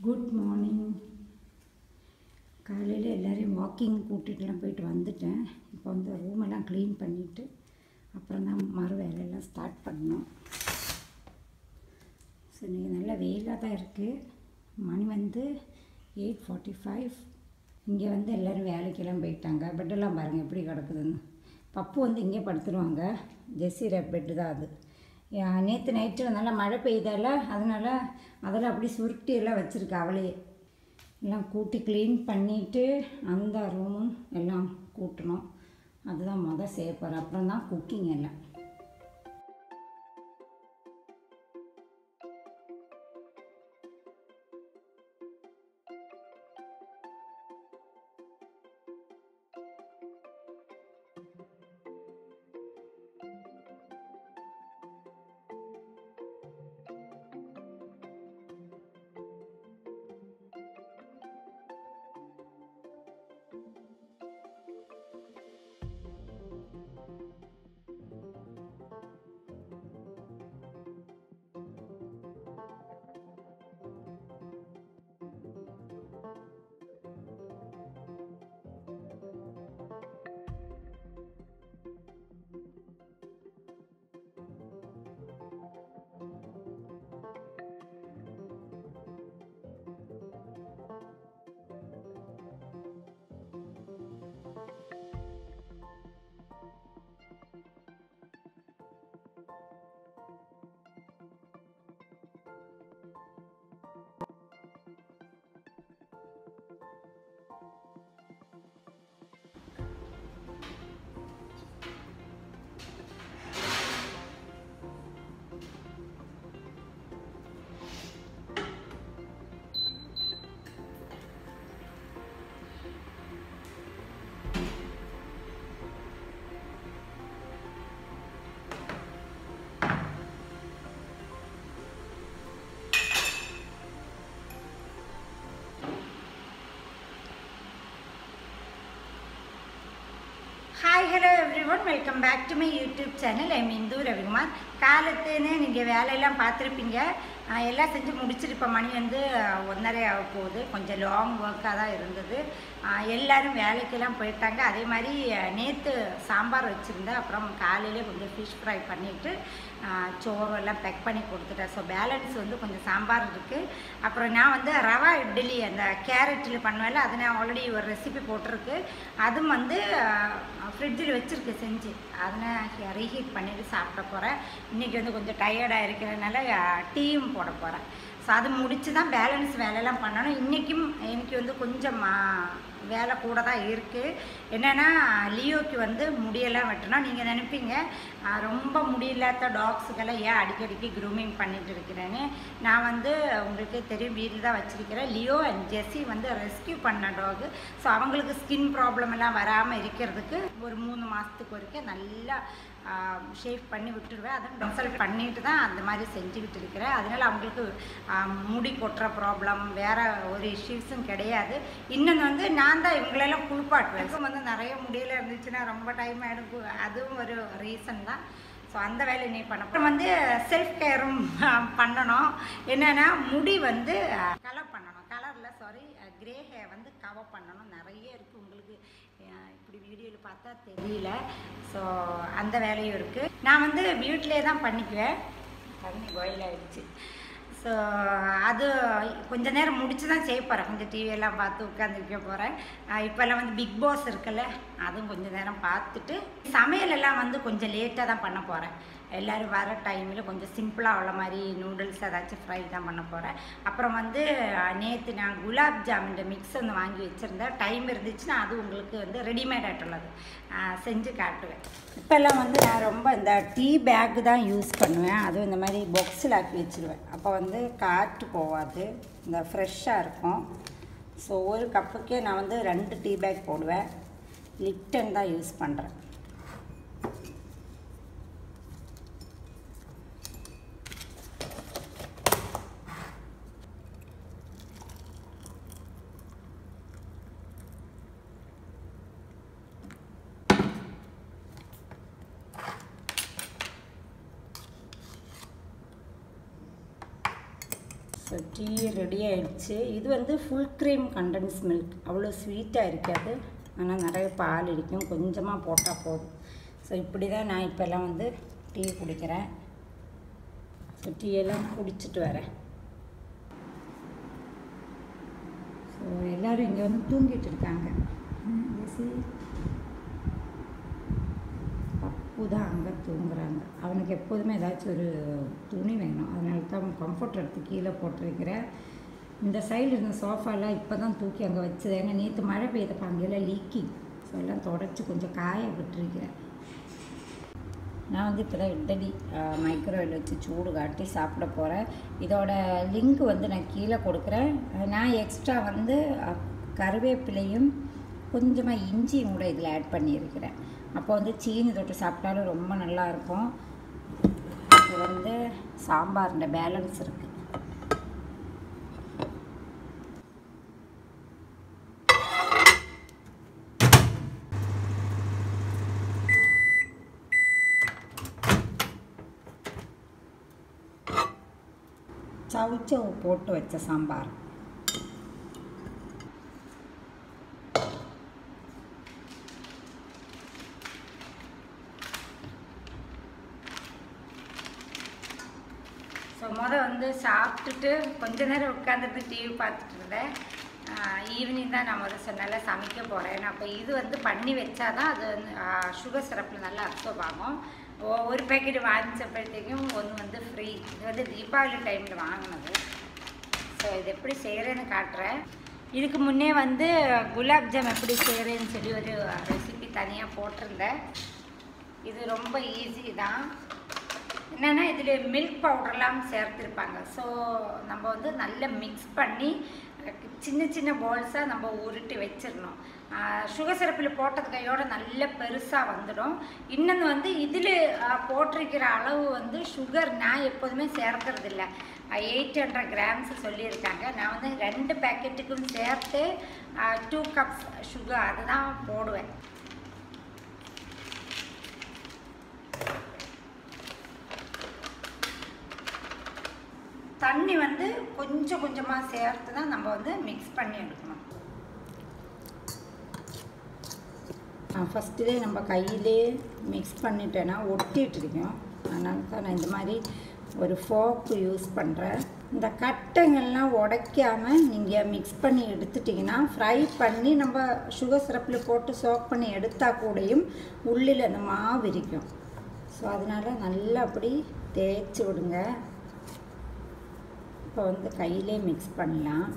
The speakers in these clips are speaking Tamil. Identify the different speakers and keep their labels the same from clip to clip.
Speaker 1: குட் மார்னிங் காலையில் எல்லோரையும் வாக்கிங் கூட்டிகிட்டுலாம் போயிட்டு வந்துட்டேன் இப்போ வந்து ரூமெல்லாம் க்ளீன் பண்ணிவிட்டு அப்புறம் தான் மறு வேலையெல்லாம் ஸ்டார்ட் பண்ணணும் ஸோ இன்றைக்கி நல்ல வெயிலாக தான் இருக்குது மணி வந்து எயிட் ஃபார்ட்டி ஃபைவ் இங்கே வந்து எல்லோரும் வேலைக்கெல்லாம் போயிட்டாங்க பெட்டெல்லாம் பாருங்கள் எப்படி கிடக்குதுன்னு பப்பு வந்து இங்கே படுத்துருவாங்க ஜெஸ்ஸிர பெட்டு தான் அது நேற்று நைட்டு நல்லா மழை பெய்தால அதனால் அதில் அப்படி சுருட்டி எல்லாம் வச்சுருக்கா அவளையே எல்லாம் கூட்டி க்ளீன் பண்ணிவிட்டு அந்த ரூமும் எல்லாம் கூட்டணும் அதுதான் மொதல் செய்ய போகிறேன் அப்புறம் தான் குக்கிங் எல்லாம் hi hello everyone welcome back to my YouTube channel I Indhu Ravikumar காலத்துன்னு நீங்கள் வேலையெல்லாம் பார்த்துருப்பீங்க ஆஹ் எல்லாம் செஞ்சு முடிச்சிட்டு இப்போ மணி வந்து ஆஹ் ஒன்றரை ஆக போகுது கொஞ்சம் லாங் ஒர்க்காக தான் இருந்தது ஆஹ் எல்லாரும் வேலைக்கெல்லாம் போயிட்டாங்க அதே மாதிரி நேற்று சாம்பார் வச்சுருந்தேன் அப்புறம் காலையிலே கொஞ்சம் ஃபிஷ் ஃப்ரை பண்ணிவிட்டு சோறு எல்லாம் பேக் பண்ணி கொடுத்துட்டேன் ஸோ பேலன்ஸ் வந்து கொஞ்சம் சாம்பார் இருக்குது அப்புறம் நான் வந்து ரவா இட்லி அந்த கேரட்டில் பண்ணுவேன்ல அது நான் ஆல்ரெடி ஒரு ரெசிபி போட்டிருக்கு அதுவும் வந்து ஃப்ரிட்ஜில் வச்சுருக்கு செஞ்சு அதை ரீஹீட் பண்ணிட்டு சாப்பிட போகிறேன் இன்றைக்கி வந்து கொஞ்சம் டயர்டாக இருக்கிறதுனால டீயும் போட போகிறேன் ஸோ அது முடித்து தான் பேலன்ஸ் வேலையெல்லாம் பண்ணணும் இன்றைக்கும் எனக்கு வந்து கொஞ்சம் ஆ, வேலை கூட தான் இருக்குது என்னென்னா லியோக்கு வந்து முடியெல்லாம் வெட்டணும் நீங்கள் நினைப்பீங்க ஆ, ரொம்ப முடியில்லாத டாக்ஸுக்கெல்லாம் ஏன் அடிக்கடிக்கு க்ரூமிங் பண்ணிட்டு இருக்கிறேன்னு நான் வந்து உங்களுக்கு தெரியும் வீட்டில் தான் வச்சுருக்கிறேன் லியோ அண்ட் ஜெஸ்ஸி வந்து ரெஸ்கியூ பண்ண டாகு ஸோ அவங்களுக்கு ஸ்கின் ப்ராப்ளம் எல்லாம் வராமல் இருக்கிறதுக்கு ஒரு மூணு மாதத்துக்கு வரைக்கும் நல்லா ஷேவ் பண்ணி விட்டுருவேன் அதை கன்சல்ட் பண்ணிட்டு தான் அந்த மாதிரி செஞ்சுக்கிட்டு இருக்கிறேன் அதனால் அவங்களுக்கு ஆ, முடி கொட்டுற ப்ராப்ளம் வேறு ஒரு இஷ்யூஸும் கிடையாது இன்னொன்று வந்து நான் தான் இவங்களெல்லாம் குளிப்பாட்டுவேன் இப்போ வந்து நிறைய முடியல இருந்துச்சுன்னா ரொம்ப டைம் ஆகிடும் அதுவும் ஒரு ரீசன் தான் ஸோ அந்த வேலையை நீ பண்ண அப்புறம் வந்து செல்ஃப் கேரும் பண்ணணும் என்னென்னா முடி வந்து கலர் பண்ணணும் கலரில் சாரி கிரே ஹேர் வந்து கவர் பண்ணணும் நிறைய இருக்குது உங்களுக்கு அஹ், இப்படி வீடியோவில் பார்த்தா தெரியல ஸோ அந்த வேலையும் இருக்குது நான் வந்து வீட்டிலே தான் பண்ணிக்குவேன் தண்ணி பாயில் ஆயிடுச்சு ஸோ அது கொஞ்ச நேரம் முடிச்சு தான் செய்ய போகிறேன் கொஞ்சம் டிவியெல்லாம் பார்த்து உட்காந்துருக்க போகிறேன் இப்போல்லாம் வந்து பிக் பாஸ் இருக்குல்ல அதுவும் கொஞ்ச நேரம் பார்த்துட்டு சமையல் எல்லாம் வந்து கொஞ்சம் லேட்டாக தான் பண்ண போகிறேன் எல்லோரும் வர டைமில் கொஞ்சம் சிம்பிளாக உள்ள மாதிரி நூடுல்ஸ் ஏதாச்சும் ஃப்ரை தான் பண்ண போகிறேன் அப்புறம் வந்து நேற்று நான் குலாப் ஜாமுன் மிக்ஸ் ஒன்று வாங்கி வச்சுருந்தேன் டைம் இருந்துச்சுன்னா அது உங்களுக்கு வந்து ரெடிமேட் ஆയിട്ടുള്ളത് செஞ்சு காட்டுவேன் இப்போல்லாம் வந்து நான் ரொம்ப இந்த டீ பேக் தான் யூஸ் பண்ணுவேன் அதுவும் இந்த மாதிரி பாக்ஸில் ஆக்கி வச்சுருவேன் அப்போ வந்து காற்று போகாது இந்த ஃப்ரெஷ்ஷாக இருக்கும் ஸோ ஒரு கப்புக்கே நான் வந்து ரெண்டு டீ பேக் போடுவேன் லிப்டன் தான் யூஸ் பண்ணுறேன் ஸோ டீ ரெடி ஆயிடுச்சு இது வந்து ஃபுல் க்ரீம் கண்டென்ஸ் மில்க் அவ்வளோ ஸ்வீட்டாக இருக்காது ஆனால் நிறைய பால் இருக்கும் கொஞ்சமாக போட்டால் போதும் ஸோ இப்படி தான் நான் இப்போல்லாம் வந்து டீ குடிக்கிறேன் ஸோ டீ எல்லாம் குடிச்சிட்டு வரேன் ஸோ எல்லோரும் இங்கே வந்து தூங்கிட்டு இருக்காங்க ம், this is பப்பு தான் அங்கே தூங்குறாங்க அவனுக்கு எப்போதுமே ஏதாச்சும் ஒரு துணி வேணும் அதனால தான் கம்ஃபர்ட் எடுத்து கீழே போட்டிருக்கிறேன் இந்த சைடில் இருந்த சோஃபாலாம் இப்போ தான் தூக்கி அங்கே வச்சது ஏன்னா நேற்று மழை பெய்தப்ப அங்கெல்லாம் லீக்கிங் ஸோ எல்லாம் தொடச்சி கொஞ்சம் காய விட்டுருக்கிறேன் நான் வந்து இப்போ தான் இட்லி மைக்ரோவேவ் வச்சு சூடு காட்டி சாப்பிட போகிறேன் இதோட லிங்க் வந்து நான் கீழே கொடுக்குறேன் நான் எக்ஸ்ட்ரா வந்து அஹ், கருவேப்பிலையும் கொஞ்சமாக இஞ்சியும் கூட இதில் ஆட் பண்ணியிருக்கிறேன் அப்போ வந்து சீனி தொட்டு சாப்பிட்டாலும் ரொம்ப நல்லா இருக்கும் இது வந்து சாம்பாரில் பேலன்ஸ் இருக்குது சவுச்சவு போட்டு வச்ச சாம்பார் ஸோ மொதல் வந்து சாப்பிட்டுட்டு கொஞ்ச நேரம் உட்காந்துட்டு டிவி பார்த்துட்டு இருந்தேன் ஈவினிங் தான் நான் முதல் சொன்னால சமைக்க போகிறேன் அப்போ இது வந்து பண்ணி வச்சாதான் அது வந்து சுகர் சிரப்பில் நல்லா அப்சர்வ் ஆகும் ஒ- ஒரு பேக்கெட் வாங்கிச்சப்பழத்தைக்கும் ஒன்று வந்து ஃப்ரீ இது வந்து தீபாவளி டைமில் வாங்கினது ஸோ இது எப்படி செய்கிறேன்னு காட்டுறேன் இதுக்கு முன்னே வந்து குலாப் ஜாம் எப்படி செய்கிறேன்னு சொல்லி ஒரு ரெசிபி தனியாக போட்டிருந்தேன் இது ரொம்ப ஈஸி தான் என்னென்னா இதில் மில்க் பவுடர்லாம் சேர்த்துருப்பாங்க ஸோ நம்ம வந்து நல்லா மிக்ஸ் பண்ணி அஹ், சின்ன சின்ன பால்ஸாக நம்ம உருட்டி வச்சிடணும் சுகர் சிரப்பில் போட்டது கையோட நல்ல பெருசாக வந்துடும் இன்னொன்று வந்து இதில் போட்டிருக்கிற அளவு வந்து சுகர் நான் எப்போதுமே சேர்க்கறது இல்லை எயிட் ஹண்ட்ரட் கிராம்ஸ் சொல்லியிருக்காங்க நான் வந்து ரெண்டு பேக்கெட்டுக்கும் சேர்த்து டூ கப்ஸ் சுகர் அதுதான் போடுவேன் தண்ணி வந்து கொஞ்சம் கொஞ்சமாக சேர்த்து தான் நம்ம வந்து மிக்ஸ் பண்ணி எடுக்கணும் ஃபஸ்ட்டுலே நம்ம கையிலே மிக்ஸ் பண்ணிட்டேன்னா ஒட்டிட்டு இருக்கும் அதனால தான் நான் இந்த மாதிரி ஒரு ஃபோக்கு யூஸ் பண்ணுறேன் இந்த கட்டைங்கள்லாம் உடைக்காம நீங்கள் மிக்ஸ் பண்ணி எடுத்துட்டிங்கன்னா ஃப்ரை பண்ணி நம்ம சுகர் சிரப்பில் போட்டு சோக் பண்ணி எடுத்தால் கூடயும் உள்ளில் அந்த மாவு இருக்கும் ஸோ அதனால் நல்லா அப்படி தேய்ச்சி விடுங்க இப்போ வந்து கையிலே மிக்ஸ் பண்ணலாம்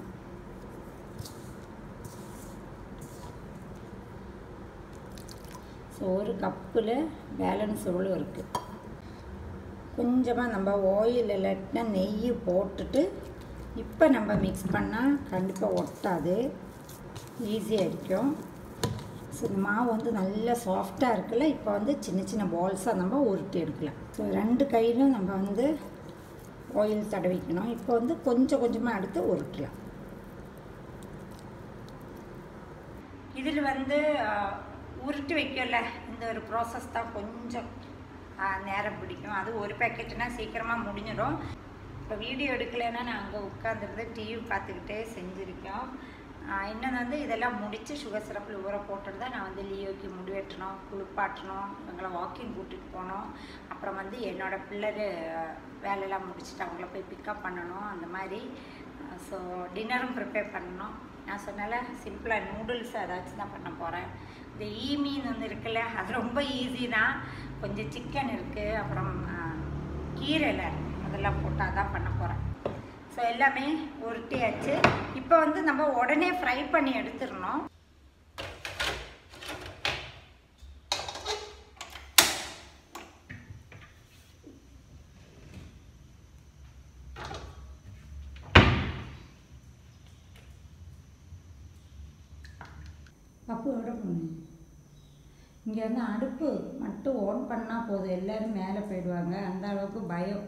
Speaker 1: ஸோ ஒரு கப்பில் பேலன்ஸ் எவ்வளோ இருக்குது கொஞ்சமாக நம்ம ஆயில் இல்லாட்டினா நெய் போட்டுட்டு இப்போ நம்ம மிக்ஸ் பண்ணால் கண்டிப்பாக ஒட்டாது ஈஸியாக இருக்கும் ஸோ இந்த மாவு வந்து நல்லா சாஃப்டாக இருக்குல்ல இப்போ வந்து சின்ன சின்ன பால்ஸாக நம்ம உருட்டி எடுக்கலாம் ஸோ ரெண்டு கையிலும் நம்ம வந்து ஆயில் தடவிக்கணும் இப்போ வந்து கொஞ்சம் கொஞ்சமாக எடுத்து உருட்டலாம் இதில் வந்து அஹ், உருட்டி வைக்கல இந்த ஒரு ப்ராசஸ் தான் கொஞ்சம் அஹ், நேரம் பிடிக்கும் அது ஒரு பேக்கெட்டுனா சீக்கிரமாக முடிஞ்சிடும் இப்போ வீடியோ எடுக்கலைன்னா நான் அங்கே உட்காந்துருந்து டிவி பார்த்துக்கிட்டே செஞ்சுருக்கோம் அஹ், இன்னொன்று வந்து இதெல்லாம் முடித்து சுகர் சிரப்பில் ஊற போட்டுட்டு தான் நான் வந்து லியோக்கு முடி வெட்டணும் குளிப்பாட்டணும் இவங்களை வாக்கிங் கூட்டிகிட்டு போனோம் அப்புறம் வந்து என்னோட பிள்ளை வேலையெல்லாம் முடிச்சுட்டு அவங்கள போய் பிக்கப் பண்ணணும் அந்த மாதிரி ஸோ டின்னரும் ப்ரிப்பேர் பண்ணணும் நான் சொன்னால சிம்பிளாக நூடுல்ஸ் ஏதாச்சும் தான் பண்ண போகிறேன் இந்த ஈ மீன் ஒன்று இருக்குல்ல அது ரொம்ப ஈஸி தான் கொஞ்சம் சிக்கன் இருக்குது அப்புறம் கீரையில் அதெல்லாம் போட்டு அதான் பண்ண போகிறேன் ஸோ எல்லாமே உருட்டியாச்சு இப்போ வந்து நம்ம உடனே ஃப்ரை பண்ணி எடுத்துடணும் பப்பு எവിടെ போகணும் இங்கே வந்து அடுப்பு மட்டும் ஓன் பண்ணால் போதும் எல்லோரும் மேலே போயிடுவாங்க அந்த அளவுக்கு பயம்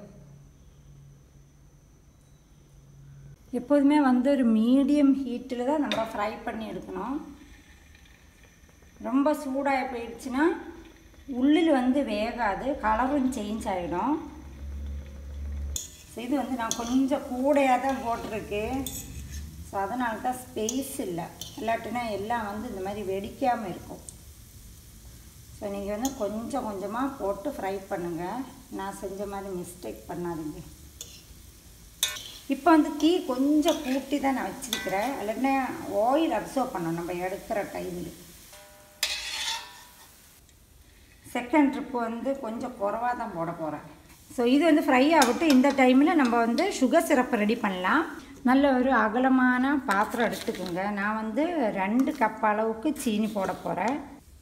Speaker 1: எப்போதுமே வந்து ஒரு மீடியம் ஹீட்டில் தான் நம்ம ஃப்ரை பண்ணி எடுக்கணும் ரொம்ப சூடாக போயிடுச்சுன்னா உள்ளில் வந்து வேகாது கலரும் சேஞ்ச் ஆகிடும் ஸோ இது வந்து நான் கொஞ்சம் கூடையாக தான் போட்டிருக்கு ஸோ அதனால தான் ஸ்பேஸ் இல்லை இல்லாட்டினா எல்லாம் வந்து இந்த மாதிரி வெடிக்காமல் இருக்கும் ஸோ நீங்கள் வந்து கொஞ்சம் கொஞ்சமாக போட்டு ஃப்ரை பண்ணுங்கள் நான் செஞ்ச மாதிரி மிஸ்டேக் பண்ணாதீங்க இப்போ வந்து தீ கொஞ்சம் கூட்டி தான் நான் வச்சுருக்கிறேன் இல்லைன்னா ஆயில் அப்சர்வ் பண்ணணும் நம்ம எடுக்கிற டைமில் செகண்ட் ட்ரிப்பு வந்து கொஞ்சம் குறவாக தான் போட போகிறேன் ஸோ இது வந்து ஃப்ரை ஆகட்டும் இந்த டைமில் நம்ம வந்து சுகர் சிரப்பு ரெடி பண்ணலாம் நல்ல ஒரு அகலமான பாத்திரம் எடுத்துக்கோங்க நான் வந்து ரெண்டு கப் அளவுக்கு சீனி போட போகிறேன்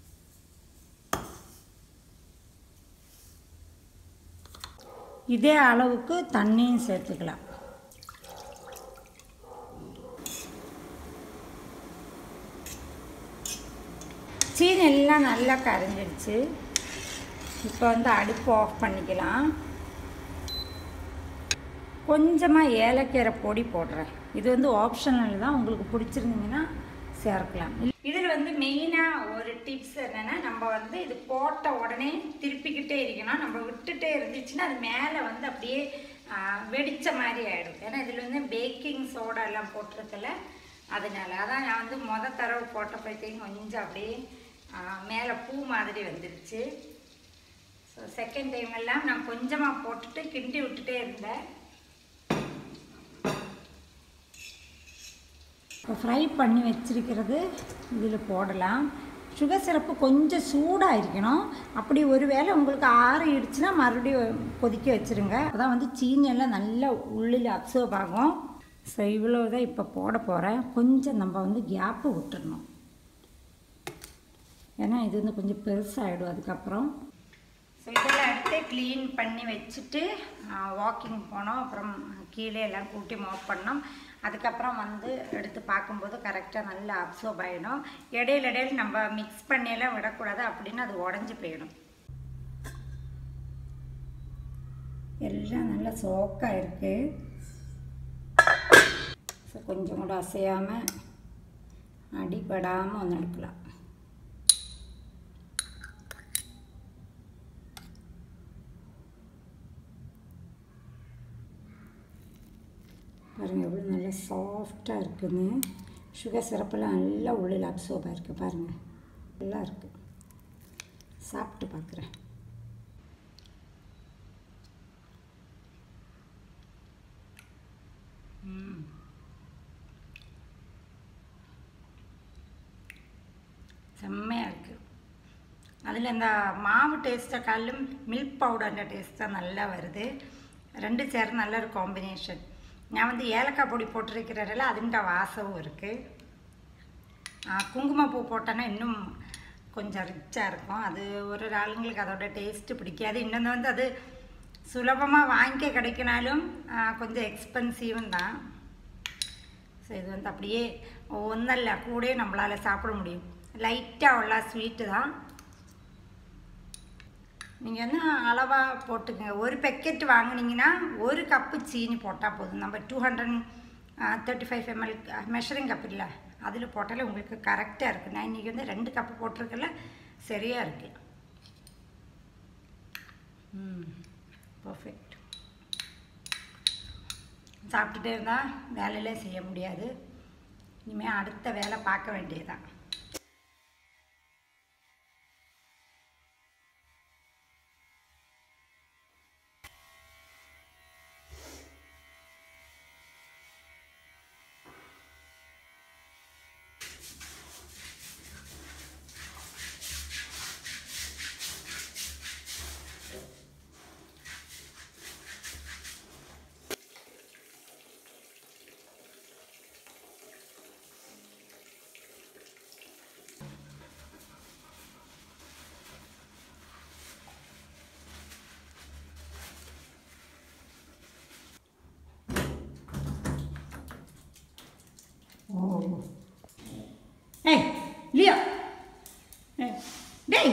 Speaker 1: இதே அளவுக்கு தண்ணியும் சேர்த்துக்கலாம் சீனி எல்லாம் நல்லா கரைஞ்சிடுச்சு இப்போ வந்து அடுப்பு ஆஃப் பண்ணிக்கலாம் கொஞ்சமாக ஏலக்கீரை பொடி போடுறேன் இது வந்து ஆப்ஷனல் தான் உங்களுக்கு பிடிச்சிருந்தீங்கன்னா சேர்க்கலாம் இதில் வந்து மெயினாக ஒரு டிப்ஸ் என்னென்னா நம்ம வந்து இது போட்ட உடனே திருப்பிக்கிட்டே இருக்கணும் நம்ம விட்டுட்டே இருந்துச்சுன்னா அது மேலே வந்து அப்படியே வெடித்த மாதிரி ஆகிடும் ஏன்னா இதில் வந்து பேக்கிங் சோடா எல்லாம் போட்டிருக்கல அதனால அதான் நான் வந்து மொதல் தடவை போட்டப்பைத்தையும் கொஞ்சம் அப்படியே மேலே பூ மாதிரி வந்துடுச்சு ஸோ செகண்ட் டைம் எல்லாம் நான் கொஞ்சமாக போட்டுட்டு கிண்டி விட்டுட்டே இருந்தேன் இப்போ ஃப்ரை பண்ணி வச்சிருக்கிறது இதில் போடலாம் சுகர் சிரப்பு கொஞ்சம் சூடாக இருக்கணும் அப்படி ஒரு வேளை உங்களுக்கு ஆறிடுச்சுன்னா மறுபடியும் கொதிக்க வச்சுருங்க அதான் வந்து சீனி எல்லாம் நல்லா உள்ளில் அப்சர்வ் ஆகும் ஸோ இவ்வளோ தான் இப்போ போட போகிறேன் கொஞ்சம் நம்ம வந்து கேப்பு விட்டுறணும் ஏன்னா இது வந்து கொஞ்சம் பெருசாகிடும் அதுக்கப்புறம் ஸோ இதெல்லாம் எடுத்து க்ளீன் பண்ணி வச்சுட்டு வாக்கிங் போனோம் அப்புறம் கீழே எல்லாம் கூட்டி மாப் பண்ணோம் அதுக்கப்புறம் வந்து எடுத்து பார்க்கும்போது கரெக்டாக நல்லா அப்சர்வ் ஆகிடும் இடையில இடையில நம்ம மிக்ஸ் பண்ணியெல்லாம் விடக்கூடாது அப்படின்னு அது உடஞ்சி போயிடும் எல்லாம் நல்லா சோக்காக இருக்குது ஸோ கொஞ்சம் கூட அசையாமல் அடிபடாமல் ஒன்று எடுக்கலாம் பாருங்கள் எவ்வளோ நல்லா சாஃப்டாக இருக்குன்னு சுகர் சிரப்பெல்லாம் நல்லா உள்ளில் அப்சர்வாக இருக்குது பாருங்கள் நல்லா இருக்குது சாப்பிட்டு பார்க்குறேன் செம்மையாக இருக்குது அதில் இந்த மாவு டேஸ்ட்டை காலும் மில்க் பவுடர்ன்ற டேஸ்ட் தான் நல்லா வருது ரெண்டு சேர் நல்ல ஒரு காம்பினேஷன் நான் வந்து ஏலக்காய் பொடி போட்டிருக்கிறதில்ல அதுண்ட வாசமும் இருக்குது குங்குமப்பூ போட்டோன்னா இன்னும் கொஞ்சம் ரிச்சாக இருக்கும் அது ஒரு ஒரு ஆளுங்களுக்கு அதோட டேஸ்ட்டு பிடிக்காது இன்னொன்று வந்து அது சுலபமாக வாங்கிக்க கிடைக்கினாலும் கொஞ்சம் எக்ஸ்பென்சிவும் தான் ஸோ இது வந்து அப்படியே ஒன்றல்ல கூட நம்மளால் சாப்பிட முடியும் லைட்டாக உள்ள ஸ்வீட்டு தான் நீங்கள் வந்து அளவாக போட்டுக்கோங்க ஒரு பேக்கெட் வாங்கினீங்கன்னா ஒரு கப்பு சீனி போட்டால் போதும் நம்ம two hundred thirty five ml measuring cup இல்லை அதில் போட்டாலே உங்களுக்கு கரெக்டாக இருக்குது நான் இன்றைக்கி வந்து ரெண்டு கப்பு போட்டிருக்கல சரியாக இருக்குது ம் பர்ஃபெக்ட் சாப்பிட்டுட்டே இருந்தால் வேலையிலே செய்ய முடியாது இனிமேல் அடுத்த வேலை பார்க்க வேண்டியதுதான் Oh. Hey, Leo. Hey. டேய்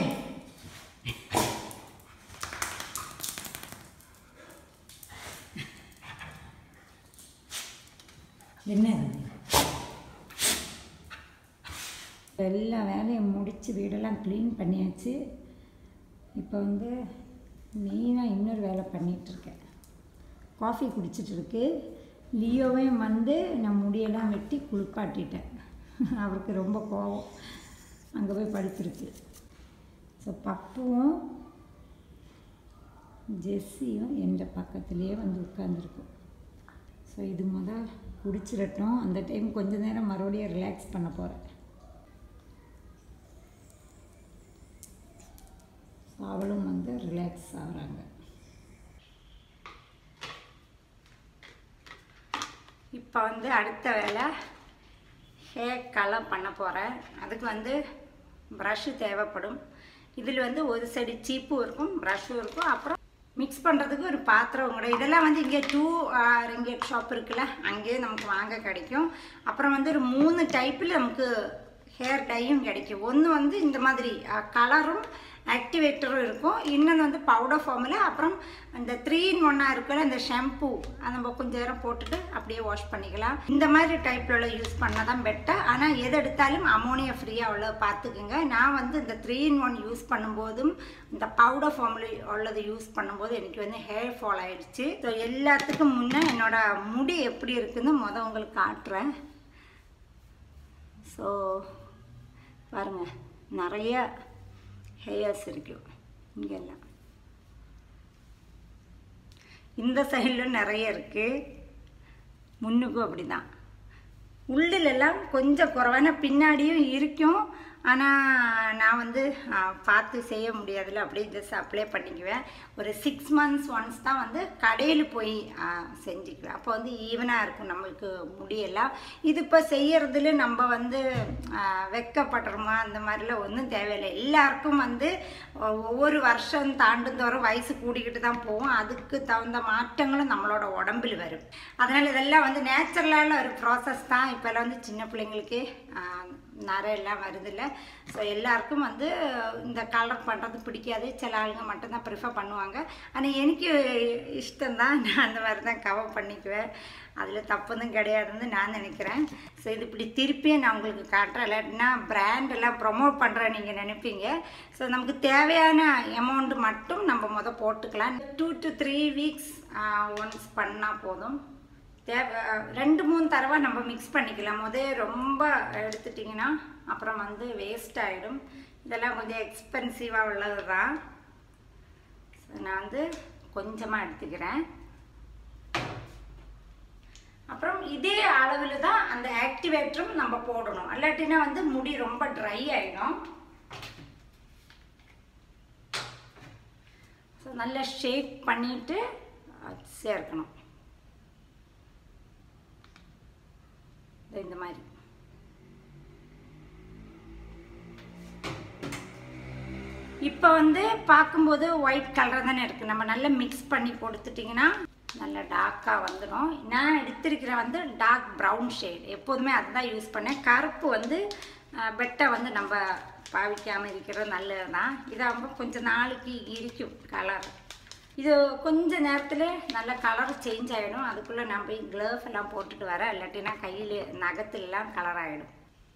Speaker 1: என்ன இது? எல்லா வேலையும் முடித்து வீடெல்லாம் க்ளீன் பண்ணியாச்சு இப்போ வந்து மெயினாக இன்னொரு வேலை பண்ணிகிட்ருக்கேன் காஃபி குடிச்சிட்டு இருக்கு லியோவையும் வந்து நான் முடியெல்லாம் வெட்டி குளிப்பாட்டிட்டேன் அவருக்கு ரொம்ப கோவம் அங்கே போய் படுத்துருக்கு ஸோ பப்புவும் ஜெஸ்ஸியும் எந்த பக்கத்துலேயே வந்து உட்காந்துருக்கும் ஸோ இது முத குடிச்சிடட்டும் அந்த டைம் கொஞ்ச நேரம் மறுபடியும் ரிலாக்ஸ் பண்ண போகிறேன் ஸோ அவளும் வந்து ரிலாக்ஸ் ஆகுறாங்க இப்போ வந்து அடுத்த வேலை ஹேர் கலர் பண்ண போகிறேன் அதுக்கு வந்து ப்ரஷ்ஷு தேவைப்படும் இதில் வந்து ஒரு சைடு சீப்பும் இருக்கும் ப்ரஷ்ஷும் இருக்கும் அப்புறம் மிக்ஸ் பண்ணுறதுக்கு ஒரு பாத்திரம் கூட இதெல்லாம் வந்து இங்கே டூ ரிங்கெட் ஷாப் இருக்குல்ல அங்கேயே நமக்கு வாங்க கிடைக்கும் அப்புறம் வந்து ஒரு மூணு டைப்பில் நமக்கு ஹேர் டையும் கிடைக்கும் ஒன்று வந்து இந்த மாதிரி கலரும் ஆக்டிவேட்டரும் இருக்கும் இன்னொன்று வந்து பவுடர் ஃபார்மில் அப்புறம் இந்த த்ரீ இன் ஒன்னாக இருக்குல்ல இந்த ஷாம்பூ அதை நம்ம கொஞ்ச நேரம் போட்டுட்டு அப்படியே வாஷ் பண்ணிக்கலாம் இந்த மாதிரி டைப்பில் உள்ள யூஸ் பண்ணால் தான் பெட்டர் ஆனால் எது எடுத்தாலும் அமோனியா ஃப்ரீயாக உள்ள பார்த்துக்குங்க நான் வந்து இந்த த்ரீ இன் ஒன் யூஸ் பண்ணும்போதும் இந்த பவுடர் ஃபார்மில் உள்ளது யூஸ் பண்ணும்போது எனக்கு வந்து ஹேர் ஃபால் ஆயிடுச்சு ஸோ எல்லாத்துக்கும் முன்னே என்னோட முடி எப்படி இருக்குன்னு மொதல் உங்களுக்கு காட்டுறேன் ஸோ பாருங்கள் நிறைய ஹேர்ஸ் இருக்கும் இங்கெல்லாம் இந்த சைடில் நிறைய இருக்குது முன்னுக்கும் அப்படி தான் உள்ளிலெல்லாம் கொஞ்சம் குறைவான பின்னாடியும் இருக்கும் ஆனால் நான் வந்து ஆ, பார்த்து செய்ய முடியாதுல்ல அப்படியே ஜஸ்ட் அப்ளை பண்ணிக்குவேன் ஒரு சிக்ஸ் மந்த்ஸ் ஒன்ஸ் தான் வந்து கடையில் போய் ஆ, செஞ்சுக்குவேன் அப்போ வந்து ஈவனாக இருக்கும் நம்மளுக்கு முடியெல்லாம் இது இப்போ செய்யறதுல நம்ம வந்து ஆ, வெக்கப்படுறோமா அந்த மாதிரிலாம் ஒன்றும் தேவையில்லை எல்லாருக்கும் வந்து ஒ- ஒவ்வொரு வருஷம் தாண்டும் தோறும் வயசு கூடிக்கிட்டு தான் போகும் அதுக்கு தகுந்த மாற்றங்களும் நம்மளோட உடம்பில் வரும் அதனால் இதெல்லாம் வந்து நேச்சுரலான ஒரு ப்ராசஸ் தான் இப்போல்லாம் வந்து சின்ன பிள்ளைங்களுக்கு ஆஹ், நரை எல்லாம் வருதில்ல ஸோ எல்லாருக்கும் வந்து இந்த கலர் பண்ணுறது பிடிக்காது சில ஆளுங்க மட்டும்தான் ப்ரிஃபர் பண்ணுவாங்க ஆனால் எனக்கு இஷ்டம்தான் நான் அந்த மாதிரி தான் கவர் பண்ணிக்குவேன் அதில் தப்புதும் கிடையாதுன்னு நான் நினைக்கிறேன் ஸோ இது இப்படி திருப்பியும் நான் உங்களுக்கு காட்டுறேன் இல்லாட்டினா பிராண்ட் எல்லாம் ப்ரொமோட் பண்ணுறேன் நீங்கள் நினைப்பீங்க ஸோ நமக்கு தேவையான அமௌண்ட் மட்டும் நம்ம முத போட்டுக்கலாம் two to three weeks once பண்ணால் போதும் தேவை ரெண்டு மூணு தடவை நம்ம மிக்ஸ் பண்ணிக்கலாம் முதே ரொம்ப எடுத்துட்டிங்கன்னா அப்புறம் வந்து வேஸ்ட் ஆகிடும் இதெல்லாம் கொஞ்சம் எக்ஸ்பென்சிவாக உள்ளது தான் ஸோ நான் வந்து கொஞ்சமாக எடுத்துக்கிறேன் அப்புறம் இதே அளவில் தான் அந்த ஆக்டிவேட்டரும் நம்ம போடணும் இல்லாட்டினா வந்து முடி ரொம்ப ட்ரை ஆகிடும் ஸோ நல்லா ஷேக் பண்ணிட்டு அஹ், சேர்க்கணும் இதோ இந்த மாதிரி இப்போ வந்து பார்க்கும்போது ஒயிட் கலர் தானே இருக்குது நம்ம நல்லா மிக்ஸ் பண்ணி கொடுத்துட்டிங்கன்னா நல்லா டார்க்காக வந்துடும் நான் எடுத்திருக்கிற வந்து டார்க் ப்ரௌன் ஷேட் எப்போதுமே அதுதான் யூஸ் பண்ணேன் கருப்பு வந்து பெட்டை வந்து நம்ம பாவிக்காமல் இருக்கிறது நல்லது தான் இதாகுമ്പോൾ கொஞ்சம் நாளைக்கு இருக்கும் கலர் இது கொஞ்ச நேரத்தில் நல்ல கலர் சேஞ்ச் ஆகிடும் அதுக்குள்ளே நான் போய் க்ளவ்ஸ் எல்லாம் போட்டுட்டு வரேன் இல்லாட்டினா கையில் நகத்துலலாம் கலர் ஆகிடும்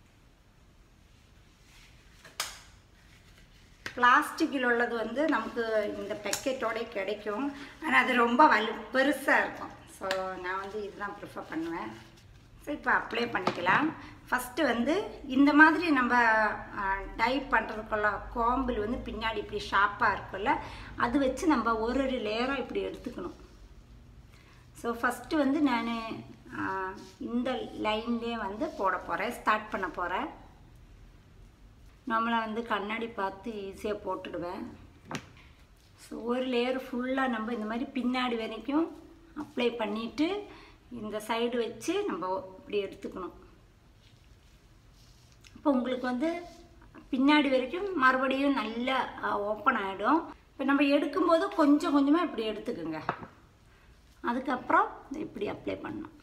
Speaker 1: பிளாஸ்டிக்கில் உள்ளது வந்து நமக்கு இந்த பேக்கெட்டோட கிடைக்கும் ஆனால் அது ரொம்ப வலு பெருசாக இருக்கும் ஸோ நான் வந்து இதுதான் ப்ரிஃபர் பண்ணுவேன் ஸோ இப்போ அப்ளை பண்ணிக்கலாம் ஃபஸ்ட்டு வந்து இந்த மாதிரி நம்ம டை பண்ணுறதுக்குள்ள கோம்பில் வந்து பின்னாடி இப்படி ஷார்ப்பாக இருக்கும்ல அது வச்சு நம்ம ஒரு ஒரு லேயராக இப்படி எடுத்துக்கணும் ஸோ ஃபஸ்ட்டு வந்து நான் இந்த லைன்லேயே வந்து போட போகிறேன் ஸ்டார்ட் பண்ண போகிறேன் நம்மளை வந்து கண்ணாடி பார்த்து ஈஸியாக போட்டுடுவேன் ஸோ ஒரு லேயர் ஃபுல்லாக நம்ம இந்த மாதிரி பின்னாடி வரைக்கும் அப்ளை பண்ணிவிட்டு இந்த சைடு வச்சு நம்ம இப்படி எடுத்துக்கணும் அப்போ உங்களுக்கு வந்து பின்னாடி வரைக்கும் மறுபடியும் நல்லா ஓப்பன் ஆகிடும் இப்போ நம்ம எடுக்கும்போது கொஞ்சம் கொஞ்சமாக இப்படி எடுத்துக்கோங்க அதுக்கப்புறம் இப்படி அப்ளை பண்ணணும்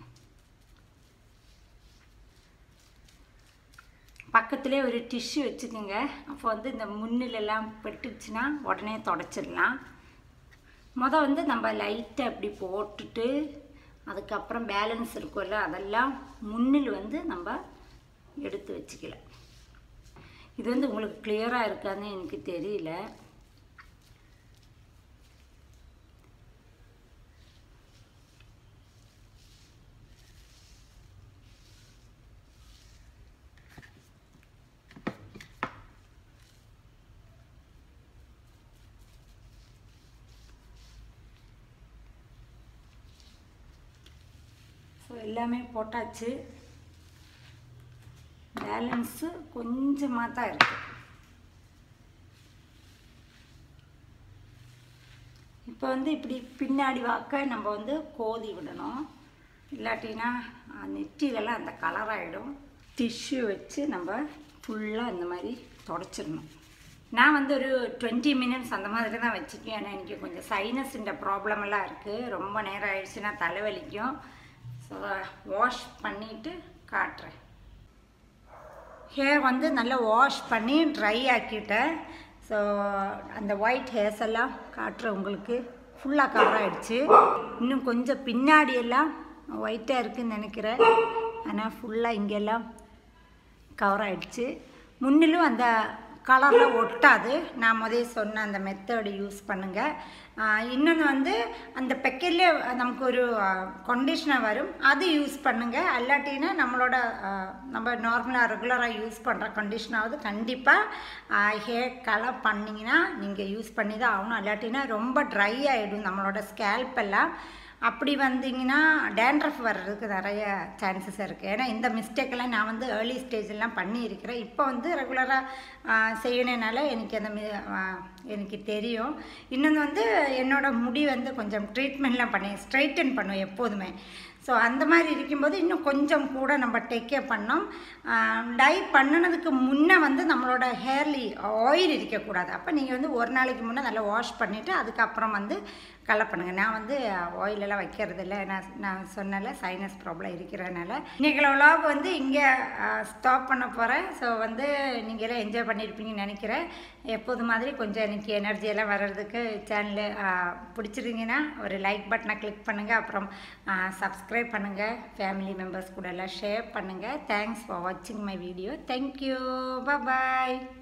Speaker 1: பக்கத்துலேயே ஒரு டிஷ்யூ வச்சுக்கோங்க அப்போ வந்து இந்த முன்னிலெல்லாம் பெட்டுச்சுன்னா உடனே தொடச்சிடலாம் மொதல் வந்து நம்ம லைட்டாக இப்படி போட்டுட்டு அதுக்கப்புறம் பேலன்ஸ் இருக்கும்ல அதெல்லாம் முன்னில் வந்து நம்ம எடுத்து வச்சுக்கலாம் இது வந்து உங்களுக்கு கிளியராக இருக்கான்னு எனக்கு தெரியல ஸோ எல்லாமே போட்டாச்சு பேலன்ஸு கொஞ்சமாக தான் இருக்குது இப்போ வந்து இப்படி பின்னாடி வாக்க நம்ம வந்து கோதி விடணும் இல்லாட்டினா அஹ், நெற்றிலெல்லாம் அந்த கலர் ஆகிடும் டிஷ்யூ வச்சு நம்ம ஃபுல்லாக இந்த மாதிரி தொடச்சிடணும் நான் வந்து ஒரு டுவெண்ட்டி மினிட்ஸ் அந்த மாதிரி தான் வச்சுருக்கேன் ஏன்னா எனக்கு கொஞ்சம் சைனஸுன்ற ப்ராப்ளம் எல்லாம் இருக்குது ரொம்ப நேரம் ஆயிடுச்சுன்னா தலைவலிக்கும் ஸோ வாஷ் பண்ணிவிட்டு காட்டுறேன் ஹேர் வந்து நல்லா வாஷ் பண்ணி ட்ரை ஆக்கிட்டேன் ஸோ அந்த ஒயிட் ஹேர்ஸ் எல்லாம் காட்டுறேன் உங்களுக்கு ஃபுல்லாக கவர் ஆகிடுச்சு இன்னும் கொஞ்சம் பின்னாடி எல்லாம் ஒயிட்டாக இருக்குன்னு நினைக்கிறேன் ஆனால் ஃபுல்லாக இங்கெல்லாம் கவர் ஆகிடுச்சு முன்னிலும் அந்த கலரில் ஒட்டாது நான் முதல்ல சொன்ன அந்த மெத்தடு யூஸ் பண்ணுங்கள் இன்னொன்று வந்து அந்த பெக்கெட்லேயே நமக்கு ஒரு கண்டிஷனர் வரும் அது யூஸ் பண்ணுங்கள் அல்லாட்டினா நம்மளோட ஆ, நம்ம நார்மலாக ரெகுலராக யூஸ் பண்ணுற கண்டிஷனாவது கண்டிப்பாக ஹேர் கலர் பண்ணிங்கன்னா நீங்கள் யூஸ் பண்ணி தான் ஆகணும் அல்லாட்டினா ரொம்ப ட்ரை ஆகிடும் நம்மளோட ஸ்கேல்ப் எல்லாம் அப்படி வந்தீங்கன்னா டேண்ட்ரஃப் வர்றதுக்கு நிறைய சான்சஸ் இருக்குது ஏன்னா இந்த மிஸ்டேக்கெல்லாம் நான் வந்து ஏர்லி ஸ்டேஜ்லாம் பண்ணியிருக்கிறேன் இப்போ வந்து ரெகுலராக செய்யணுனால எனக்கு அந்த மி- ஆ, எனக்கு தெரியும் இன்னொன்று வந்து என்னோட முடி வந்து கொஞ்சம் ட்ரீட்மெண்ட்லாம் பண்ணி ஸ்ட்ரைட்டன் பண்ணுவேன் எப்போதுமே ஸோ அந்த மாதிரி இருக்கும்போது இன்னும் கொஞ்சம் கூட நம்ம டேக் கேர் பண்ணோம் டை பண்ணினதுக்கு முன்னே வந்து நம்மளோட ஹேர்லி ஆயில் இருக்கக்கூடாது அப்போ நீங்கள் வந்து ஒரு நாளைக்கு முன்னே நல்லா வாஷ் பண்ணிவிட்டு அதுக்கப்புறம் வந்து கலர் பண்ணுங்கள் நான் வந்து oil எல்லாம் வைக்கிறது இல்லை நான் நான் சொன்னல சைனஸ் ப்ராப்ளம் இருக்கிறதுனால இன்றைக்கி vlog வந்து இங்கே ஸ்டாப் பண்ண போகிறேன் ஸோ வந்து நீங்கள் எல்லாம் என்ஜாய் பண்ணியிருப்பீங்கன்னு நினைக்கிறேன் எப்போது மாதிரி கொஞ்சம் எனக்கு எனர்ஜி எல்லாம் வர்றதுக்கு சேனலு பிடிச்சிருந்தீங்கன்னா ஒரு லைக் பட்டனை கிளிக் பண்ணுங்கள் அப்புறம் சப்ஸ்கிரைப் பண்ணுங்கள் ஃபேமிலி மெம்பர்ஸ் கூட எல்லாம் ஷேர் பண்ணுங்கள் தேங்க்ஸ் ஃபார் வாட்சிங் மை வீடியோ தேங்க்யூ பாய்